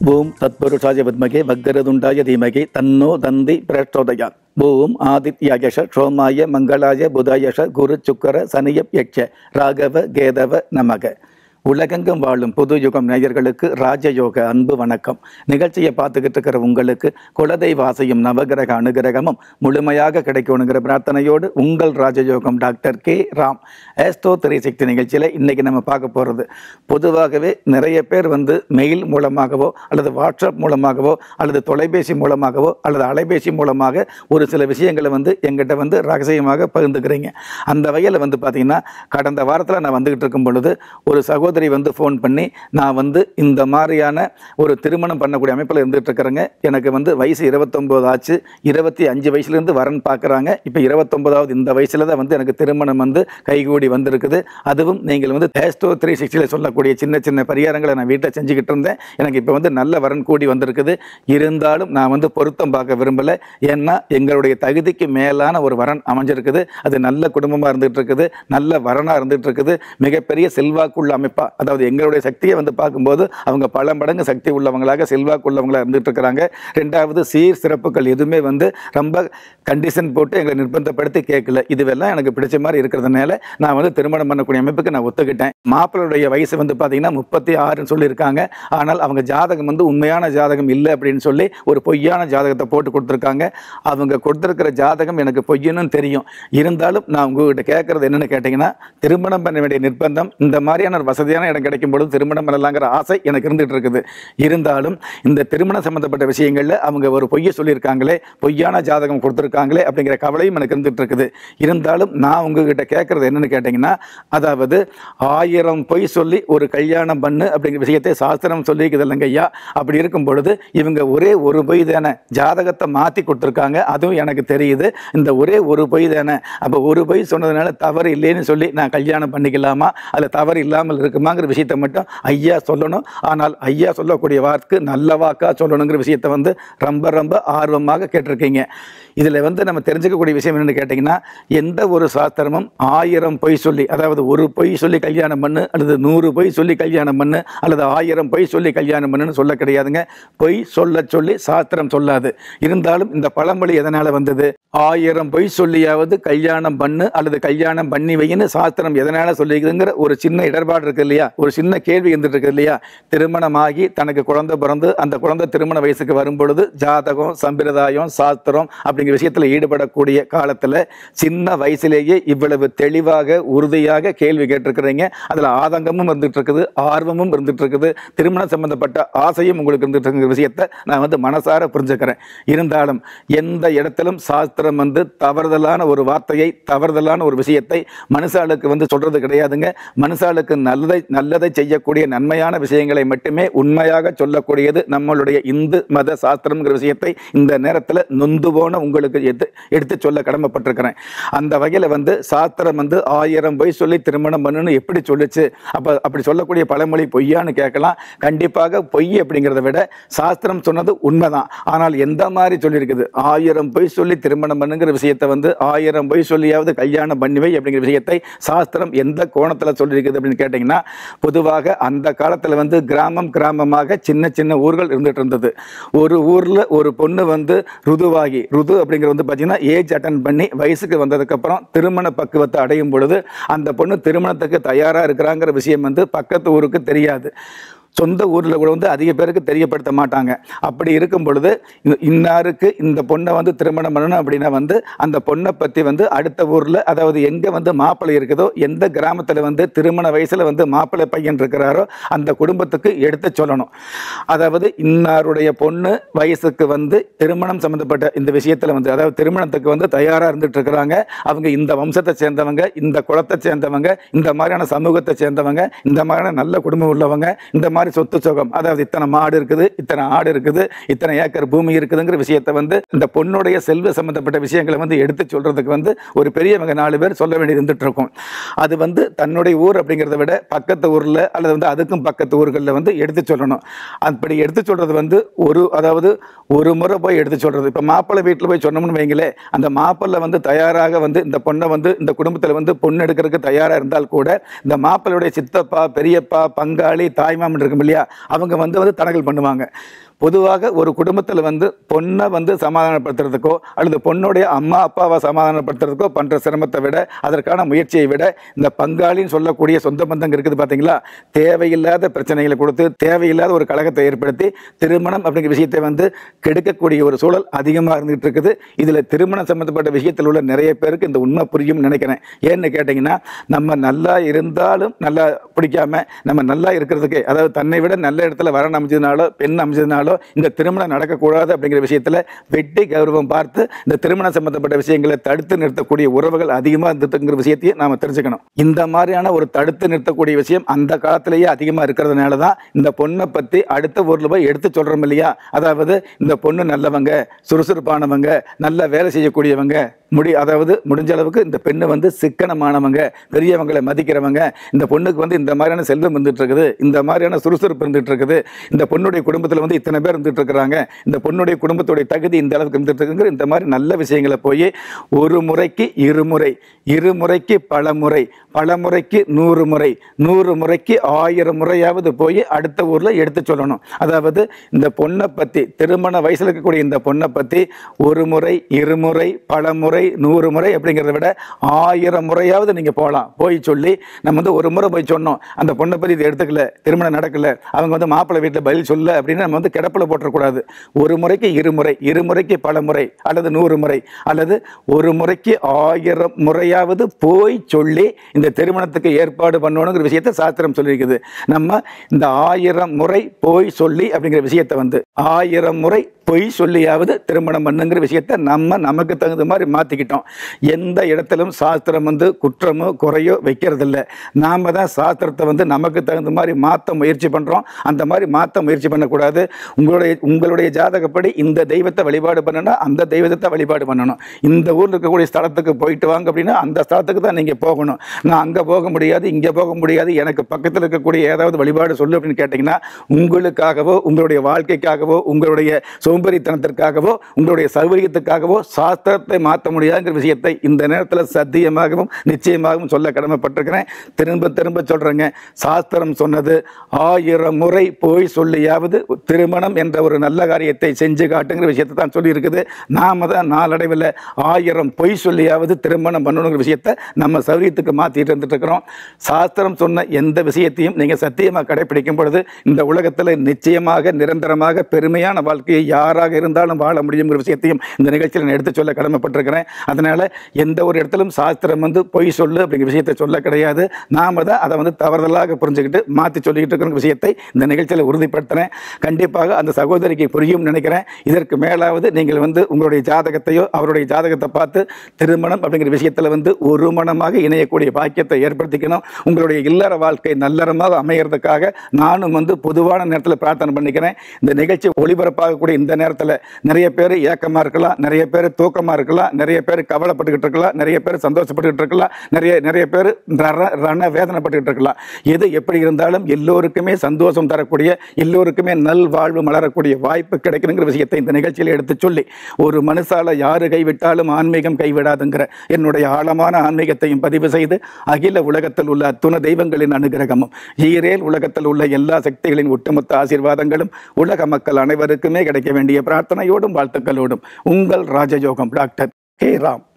ஓம் தத்புருஷாய வித்மகே வக்கரதுண்டாய தீமகி தன்னோ தந்தி பிரச்சோதயாத் ஓம் ஆதித்யாயஷ சோமாய மங்களாய புதாயஷ குரு சுக்கர சனியப் யட்ச ராகவ கேதவ நமக உலகெங்கும் வாழும் புது யுகம் நேயர்களுக்கு ராஜயோக அன்பு வணக்கம் நிகழ்ச்சியை பார்த்துக்கிட்டு இருக்கிற உங்களுக்கு குலதெய்வ ஆசையும் நவகிரக அனுகிரகமும் முழுமையாக கிடைக்கணுங்கிற பிரார்த்தனையோடு உங்கள் Rajayogam doctor K Ram astro three sixty நிகழ்ச்சியில் இன்னைக்கு நம்ம பார்க்க போகிறது பொதுவாகவே நிறைய பேர் வந்து மெயில் மூலமாகவோ அல்லது வாட்ஸ்அப் மூலமாகவோ அல்லது தொலைபேசி மூலமாகவோ அல்லது அலைபேசி மூலமாக ஒரு சில விஷயங்களை வந்து எங்கிட்ட வந்து ரகசியமாக பகிர்ந்துக்கிறீங்க அந்த வகையில் வந்து பார்த்தீங்கன்னா கடந்த வாரத்தில் நான் வந்துகிட்டு இருக்கும் பொழுது ஒரு சகோதரி வந்து ஃபோன் பண்ணி நான் வந்து இந்த மாதிரியான ஒரு திருமணம் பண்ணக்கூடிய அமைப்பில் இருந்துகிட்டு இருக்கிறேங்க எனக்கு வந்து வயசு இருபத்தொம்போது ஆச்சு இருபத்தி அஞ்சு வயசுலேருந்து வரன் பார்க்குறாங்க இப்போ இருபத்தொம்போதாவது இந்த வயசில் தான் வந்து எனக்கு திருமணம் வந்து கைகூடி வந்திருக்குது அதுவும் நீங்கள் வந்து தேஸ்டோ த்ரீ சிக்ஸ்டியில் சொல்லக்கூடிய சின்ன சின்ன பரிகாரங்களை நான் வீட்டில் செஞ்சுக்கிட்டு இருந்தேன் எனக்கு இப்போ வந்து நல்ல வரன் கூடி வந்திருக்குது இருந்தாலும் நான் வந்து பொருத்தம் பார்க்க விரும்பலை ஏன்னா எங்களுடைய தகுதிக்கு மேலான ஒரு வரன் அமைஞ்சிருக்குது அது நல்ல குடும்பமாக இருந்துகிட்டு இருக்குது நல்ல வரனாக இருந்துகிட்டு இருக்குது மிகப்பெரிய செல்வாக்குள்ள அமைப்பாக அதாவது எங்களுடைய சக்தியை வந்து பார்க்கும்போது அவங்க பல மடங்கு சக்தி உள்ளவங்களாக செல்வாக்கு உள்ளவங்களாக இருந்துகிட்டு இருக்கிறாங்க ரெண்டாவது சீர் சிறப்புகள் எதுவுமே வந்து ரொம்ப கண்டிஷன் போட்டு எங்களை நிர்பந்தப்படுத்தி கேட்கல இதுவெல்லாம் எனக்கு பிடிச்ச மாதிரி இருக்கிறதுனால நான் வந்து திருமணம் பண்ணக்கூடிய அமைப்புக்கு நான் ஒத்துக்கிட்டேன் மாப்பிள்ளையுடைய வயசு வந்து பார்த்தீங்கன்னா முப்பத்தி ஆறுன்னு சொல்லியிருக்காங்க ஆனால் அவங்க ஜாதகம் வந்து உண்மையான ஜாதகம் இல்லை அப்படின்னு சொல்லி ஒரு பொய்யான ஜாதகத்தை போட்டு கொடுத்துருக்காங்க அவங்க கொடுத்துருக்கிற ஜாதகம் எனக்கு பொய்யன்னு தெரியும் இருந்தாலும் நான் உங்ககிட்ட கேட்கறது என்னன்னு கேட்டிங்கன்னா திருமணம் பண்ண வேண்டிய நிர்பந்தம் இந்த மாதிரியான ஒரு வசதியான இடம் கிடைக்கும் பொழுது திருமணம் பண்ணலாங்கிற ஆசை எனக்கு இருந்துகிட்டு இருக்குது இருந்தாலும் இந்த திருமணம் சம்மந்தப்பட்ட விஷயங்களில் அவங்க ஒரு பொய்யை சொல்லியிருக்காங்களே பொய்யான ஜாதகம் கொடுத்துருக்காங்களே அப்படிங்கிற கவலையும் எனக்கு இருந்துகிட்டு இருக்குது இருந்தாலும் நான் உங்ககிட்ட கேட்கறது என்னன்னு கேட்டிங்கன்னா அதாவது ஆயிரம் பொய் சொல்லி ஒரு கல்யாணம் பண்ணு அப்படிங்கிற விஷயத்தை சாஸ்திரம் சொல்லியிருக்குது இல்லைங்க ஐயா அப்படி இருக்கும் பொழுது இவங்க ஒரே ஒரு பொய் தானே ஜாதகத்தை மாற்றி கொடுத்துருக்காங்க அதுவும் எனக்கு தெரியுது இந்த ஒரே ஒரு பொய் தானே அப்போ ஒரு பொய் சொன்னதுனால தவறு இல்லைன்னு சொல்லி நான் கல்யாணம் பண்ணிக்கலாமா அதில் தவறு இல்லாமல் இருக்குமாங்கிற விஷயத்தை மட்டும் ஐயா சொல்லணும் ஆனால் ஐயா சொல்லக்கூடிய வாக்கு நல்ல வாக்கா சொல்லணுங்கிற விஷயத்தை வந்து ரொம்ப ரொம்ப ஆர்வமாக கேட்டிருக்கீங்க இதில் வந்து நம்ம தெரிஞ்சுக்கக்கூடிய விஷயம் என்னென்னு கேட்டிங்கன்னா எந்த ஒரு சாஸ்திரமும் ஆயிரம் பொய் சொல்லி அதாவது ஒரு பொய் சொல்லி கல்யாணம் பண்ணு அல்லது நூறு பொய் சொல்லி கல்யாணம் பண்ணு அல்லது ஆயிரம் பொய் சொல்லி கல்யாணம் பண்ணுன்னு சொல்ல கிடையாதுங்க பொய் சொல்ல சொல்லி சாஸ்திரம் சொல்லாது இருந்தாலும் இந்த பழமொழி எதனால் வந்தது ஆயிரம் பொய் சொல்லியாவது கல்யாணம் பண்ணு அல்லது கல்யாணம் பண்ணி வைன்னு சாஸ்திரம் எதனால் சொல்லிக்குதுங்கிற ஒரு சின்ன இடர்பாடு இருக்கு இல்லையா ஒரு சின்ன கேள்வி இருந்துட்டு இருக்கு இல்லையா திருமணமாகி தனக்கு குழந்தை பிறந்து அந்த குழந்தை திருமண வயசுக்கு வரும் பொழுது ஜாதகம் சம்பிரதாயம் சாஸ்திரம் அப்படிங்கிற விஷயத்தில் ஈடுபடக்கூடிய காலத்தில் சின்ன வயசுலேயே இவ்வளவு தெளிவாக உறுதியாக கேள்வி கேட்டிருக்கிறீங்க அதில் ஆதங்கமும் இருந்துட்டு இருக்குது ஆர்வமும் இருந்துட்டு இருக்குது திருமணம் சம்பந்தப்பட்ட ஆசையும் உங்களுக்கு இருந்துட்டு இருக்கிற விஷயத்தை நான் வந்து மனசார புரிஞ்சுக்கிறேன் இருந்தாலும் எந்த இடத்திலும் சாஸ்திரம் வந்து தவறுதலான ஒரு வார்த்தையை தவறுதலான ஒரு விஷயத்தை மனுஷாளுக்கு வந்து சொல்றது கிடையாதுங்க மனுஷாளுக்கு நல்லதை நல்லதை செய்யக்கூடிய நன்மையான விஷயங்களை மட்டுமே உண்மையாக சொல்லக்கூடியது நம்மளுடைய இந்து மத சாஸ்திரம்ங்கிற விஷயத்தை இந்த நேரத்தில் நொந்து போன உங்களுக்கு எடுத்து எடுத்து சொல்ல கடமைப்பட்டிருக்கிறேன் அந்த வகையில் வந்து சாஸ்திரம் வந்து ஆயிரம் பொய் சொல்லி திருமணம் பண்ணுன்னு எப்படி சொல்லுச்சு அப்போ அப்படி சொல்லக்கூடிய பழமொழி பொய்யான்னு கேட்கலாம் கண்டிப்பாக பொய் அப்படிங்கிறத விட சாஸ்திரம் சொன்னது உண்மைதான் ஆனால் எந்த மாதிரி சொல்லியிருக்குது ஆயிரம் பொய் சொல்லி திருமணம் பண்ணுங்கிற விஷயத்தை வந்து ஆயிரம் பொய் சொல்லியாவது கல்யாணம் பண்ணிவை அப்படிங்கிற விஷயத்தை சாஸ்திரம் எந்த கோணத்தில் சொல்லியிருக்குது அப்படின்னு கேட்டிங்கன்னா பொதுவாக அந்த காலத்தில் வந்து கிராமம் கிராமமாக சின்ன சின்ன ஊர்கள் இருந்துட்டு இருந்தது ஒரு ஊரில் ஒரு பொண்ணு வந்து ருதுவாகி ருது அப்படிங்கிறது வந்து பார்த்தீங்கன்னா ஏஜ் அட்டன் பண்ணி வயசுக்கு வந்ததுக்கப்புறம் திருமண பக்குவத்தை அடையும் பொழுது அந்த பொண்ணு திருமணத்துக்கு தயாராக இருக்கிறாங்கிற விஷயம் வந்து பக்கத்து ஊருக்கு தெரியாது சொந்த ஊரில் கூட வந்து அதிக பேருக்கு தெரியப்படுத்த மாட்டாங்க அப்படி இருக்கும் பொழுது இந்த- இன்னாருக்கு இந்த பொண்ணை வந்து திருமணம் பண்ணணும் அப்படின்னா வந்து அந்த பொண்ணை பற்றி வந்து அடுத்த ஊரில் அதாவது எங்கே வந்து மாப்பிள்ளை இருக்குதோ எந்த கிராமத்தில் வந்து திருமண வயசில் வந்து மாப்பிள்ளை பையன் இருக்கிறாரோ அந்த குடும்பத்துக்கு எடுத்து சொல்லணும் அதாவது இன்னாருடைய பொண்ணு வயசுக்கு வந்து திருமணம் சம்மந்தப்பட்ட இந்த விஷயத்தில் வந்து அதாவது திருமணத்துக்கு வந்து தயாராக இருந்துட்டு இருக்கிறாங்க அவங்க இந்த வம்சத்தை சேர்ந்தவங்க இந்த குலத்தை சேர்ந்தவங்க இந்த மாதிரியான சமூகத்தை சேர்ந்தவங்க இந்த மாதிரியான நல்ல குடும்பம் உள்ளவங்க இந்த மாதிரி சொத்து சுகம் அதாவது இத்தனை மாடு இருக்குது இத்தனை ஆடு இருக்குது இத்தனை ஏக்கர் பூமி இருக்குதுங்கிற விஷயத்தை வந்து இந்த பொண்ணுடைய செல்வ சம்பந்தப்பட்ட விஷயங்களை வந்து எடுத்து சொல்றதுக்கு வந்து ஒரு பெரியவங்க நாலு பேர் சொல்ல வேண்டியது இருந்துட்டு இருக்கும் அது வந்து தன்னுடைய ஊர் அப்படிங்கிறத விட பக்கத்து ஊரில் அல்லது வந்து அதுக்கும் பக்கத்து ஊர்களில் வந்து எடுத்து சொல்லணும் அப்படி எடுத்து சொல்றது வந்து ஒரு அதாவது ஒரு முறை போய் எடுத்து சொல்றது இப்போ மாப்பிள்ளை வீட்டில் போய் சொன்னோம்னு வைங்களே அந்த மாப்பிள்ளை வந்து தயாராக வந்து இந்த பொண்ணை வந்து இந்த குடும்பத்தில் வந்து பொண்ணு எடுக்கிறதுக்கு தயாராக இருந்தால் கூட இந்த மாப்பிள்ளையுடைய சித்தப்பா பெரியப்பா பங்காளி தாய்மாமன் இருக்காங்க இருக்கும் இல்லையா அவங்க வந்து வந்து தடங்கல் பண்ணுவாங்க பொதுவாக ஒரு குடும்பத்தில் வந்து பொண்ணை வந்து சமாதானப்படுத்துறதுக்கோ அல்லது பொண்ணுடைய அம்மா அப்பாவை சமாதானப்படுத்துறதுக்கோ பண்ணுற சிரமத்தை விட அதற்கான முயற்சியை விட இந்த பங்காளின்னு சொல்லக்கூடிய சொந்த பந்தங்க இருக்குது பார்த்தீங்களா தேவையில்லாத பிரச்சனைகளை கொடுத்து தேவையில்லாத ஒரு கழகத்தை ஏற்படுத்தி திருமணம் அப்படிங்கிற விஷயத்தை வந்து கெடுக்கக்கூடிய ஒரு சூழல் அதிகமாக இருந்துகிட்டு இருக்குது இதில் திருமணம் சம்மந்தப்பட்ட விஷயத்தில் உள்ள நிறைய பேருக்கு இந்த உண்மை புரியும்னு நினைக்கிறேன் ஏன்னு கேட்டிங்கன்னா நம்ம நல்லா இருந்தாலும் நல்லா பிடிக்காம நம்ம நல்லா இருக்கிறதுக்கு அதாவது தன்னை விட நல்ல இடத்துல வரன் அமைஞ்சதுனாலோ பெண் அமைஞ்சதுனாலோ இந்த திருமணம் நடக்கக்கூடாது அப்படிங்கிற விஷயத்தில் வெட்டி கௌரவம் பார்த்து இந்த திருமணம் சம்பந்தப்பட்ட விஷயங்களை தடுத்து நிறுத்தக்கூடிய உறவுகள் அதிகமாக இருந்துட்டுங்கிற விஷயத்தையும் நாம் தெரிஞ்சுக்கணும் இந்த மாதிரியான ஒரு தடுத்து நிறுத்தக்கூடிய விஷயம் அந்த காலத்திலேயே அதிகமாக இருக்கிறதுனால தான் இந்த பொண்ணை பற்றி அடுத்த ஊரில் போய் எடுத்து சொல்கிறோம் இல்லையா அதாவது இந்த பொண்ணு நல்லவங்க சுறுசுறுப்பானவங்க நல்ல வேலை செய்யக்கூடியவங்க முடி அதாவது முடிஞ்ச அளவுக்கு இந்த பெண்ணு வந்து சிக்கனமானவங்க பெரியவங்களை மதிக்கிறவங்க இந்த பொண்ணுக்கு வந்து இந்த மாதிரியான செல்வம் இருந்துட்டு இருக்குது இந்த மாதிரியான சுறுசுறுப்பு இருந்துட்டு இருக்குது இந்த பொண்ணுடைய குடும்பத்தில் வந்து இத்தனை பேர் இருந்துட்டு இருக்கிறாங்க இந்த பொண்ணுடைய குடும்பத்துடைய தகுதி இந்த அளவுக்கு இருந்துட்டு இருக்குங்கிற இந்த மாதிரி நல்ல விஷயங்களை போய் ஒரு முறைக்கு இருமுறை இருமுறைக்கு பல முறை பல முறைக்கு நூறு முறை நூறு முறைக்கு ஆயிரம் முறையாவது போய் அடுத்த ஊரில் எடுத்து சொல்லணும் அதாவது இந்த பொண்ணை பற்றி திருமண வயசில் இருக்கக்கூடிய இந்த பொண்ணை பற்றி ஒரு முறை இருமுறை பல முறை நூறு முறை அப்படிங்கிறத விட ஆயிரம் முறையாவது நீங்கள் போகலாம் போய் சொல்லி நம்ம வந்து ஒரு முறை போய் சொன்னோம் அந்த பொண்ணை பற்றி இது எடுத்துக்கல திருமணம் நடக்கல அவங்க வந்து மாப்பிள்ளை வீட்டில் பதில் சொல்ல அப்படின்னு நம்ம வந்து கிடப்பில் போட்டுறக்கூடாது ஒரு முறைக்கு இருமுறை இருமுறைக்கு பல முறை அல்லது நூறு முறை அல்லது ஒரு முறைக்கு ஆயிரம் முறையாவது போய் சொல்லி இந்த திருமணத்துக்கு ஏற்பாடு பண்ணணுங்கிற விஷயத்தை சாஸ்திரம் சொல்லியிருக்குது நம்ம இந்த ஆயிரம் முறை போய் சொல்லி அப்படிங்கிற விஷயத்தை வந்து ஆயிரம் முறை பொய் சொல்லியாவது திருமணம் பண்ணுங்கிற விஷயத்தை நம்ம நமக்கு தகுந்த மாதிரி மாற்றிக்கிட்டோம் எந்த இடத்திலும் சாஸ்திரம் வந்து குற்றமோ குறையோ வைக்கிறதில்ல நாம் தான் சாஸ்திரத்தை வந்து நமக்கு தகுந்த மாதிரி மாற்ற முயற்சி பண்ணுறோம் அந்த மாதிரி மாற்ற முயற்சி பண்ணக்கூடாது உங்களுடைய உங்களுடைய ஜாதகப்படி இந்த தெய்வத்தை வழிபாடு பண்ணணும் அந்த தெய்வத்தை வழிபாடு பண்ணணும் இந்த ஊரில் இருக்கக்கூடிய ஸ்தலத்துக்கு போயிட்டு வாங்க அப்படின்னா அந்த ஸ்தலத்துக்கு தான் நீங்கள் போகணும் நான் அங்கே போக முடியாது இங்கே போக முடியாது எனக்கு பக்கத்தில் இருக்கக்கூடிய ஏதாவது வழிபாடு சொல்லு அப்படின்னு கேட்டிங்கன்னா உங்களுக்காகவோ உங்களுடைய வாழ்க்கைக்காகவோ உங்களுடைய சோம்பேறித்தனத்திற்காகவோ உங்களுடைய சௌகரியத்துக்காகவோ சாஸ்திரத்தை மாற்ற முடியாதுங்கிற விஷயத்தை இந்த நேரத்தில் சத்தியமாகவும் நிச்சயமாகவும் சொல்ல கடமைப்பட்டிருக்கிறேன் திரும்ப திரும்ப சொல்கிறேங்க சாஸ்திரம் சொன்னது ஆயிரம் முறை போய் சொல்லியாவது திருமணம் என்ற ஒரு நல்ல காரியத்தை செஞ்சு காட்டுங்கிற விஷயத்தை தான் சொல்லியிருக்குது நாம தான் நாளடைவில் ஆயிரம் பொய் சொல்லியாவது திருமணம் பண்ணணுங்கிற விஷயத்தை நம்ம சௌரியத்துக்கு மாற்றிட்டு இருந்துட்டு இருக்கிறோம் சாஸ்திரம் சொன்ன எந்த விஷயத்தையும் நீங்கள் சத்தியமாக கடைபிடிக்கும் பொழுது இந்த உலகத்தில் நிச்சயமாக நிரந்தரமாக பெருமையான வாழ்க்கையை யாராக இருந்தாலும் வாழ முடியுங்கிற விஷயத்தையும் இந்த நிகழ்ச்சியில் நான் எடுத்து சொல்ல கடமைப்பட்டிருக்கிறேன் அதனால் எந்த ஒரு இடத்திலும் சாஸ்திரம் வந்து பொய் சொல்லு அப்படிங்கிற விஷயத்தை சொல்ல கிடையாது நாம தான் அதை வந்து தவறுதலாக புரிஞ்சுக்கிட்டு மாற்றி சொல்லிக்கிட்டு இருக்கிற விஷயத்தை இந்த நிகழ்ச்சியில் உறுதிப்படுத்துகிறேன் கண்டிப்பாக அந்த சகோதரிக்கு புரியும் நினைக்கிறேன் இதற்கு மேலாவது நீங்கள் வந்து உங்களுடைய ஜாதகத்தையோ அவருடைய ஜாதகத்தை பார்த்து திருமணம் அப்படிங்கிற விஷயத்தில் வந்து ஒரு மனமாக இணையக்கூடிய பாக்கியத்தை ஏற்படுத்திக்கணும் உங்களுடைய இல்லற வாழ்க்கை நல்லறமாக அமைகிறதுக்காக நானும் வந்து பொதுவான நேரத்தில் பிரார்த்தனை பண்ணிக்கிறேன் இந்த நிகழ்ச்சி ஒளிபரப்பாகக்கூடிய இந்த நேரத்தில் நிறைய பேர் ஏக்கமாக இருக்கலாம் நிறைய பேர் தூக்கமாக இருக்கலாம் நிறைய பேர் கவலைப்பட்டுக்கிட்டு இருக்கலாம் நிறைய பேர் சந்தோஷப்பட்டுக்கிட்டு இருக்கலாம் நிறைய நிறைய பேர் ரண ரண வேதனைப்பட்டுக்கிட்டு இருக்கலாம் எது எப்படி இருந்தாலும் எல்லோருக்குமே சந்தோஷம் தரக்கூடிய எல்லோருக்குமே நல்வாழ்வு மலரக்கூடிய வாய்ப்பு கிடைக்கணுங்கிற விஷயத்தை இந்த நிகழ்ச்சியில் எடுத்து சொல்லி ஒரு மனுஷால யாரு கைவிட்டாலும் ஆன்மீகம் கைவிடாதுங்கிற என்னுடைய ஆழமான ஆன்மீகத்தையும் பதிவு செய்து அகில உலகத்தில் உள்ள அத்துண தெய்வங்களின் அனுகிரகமும் ஈரேல் உலகத்தில் உள்ள எல்லா சக்திகளின் ஒட்டுமொத்த ஆசீர்வாதங்களும் உலக மக்கள் அனைவருக்குமே கிடைக்க வேண்டிய பிரார்த்தனையோடும் வாழ்த்துக்களோடும் உங்கள் ராஜயோகம் டாக்டர் கே ராம்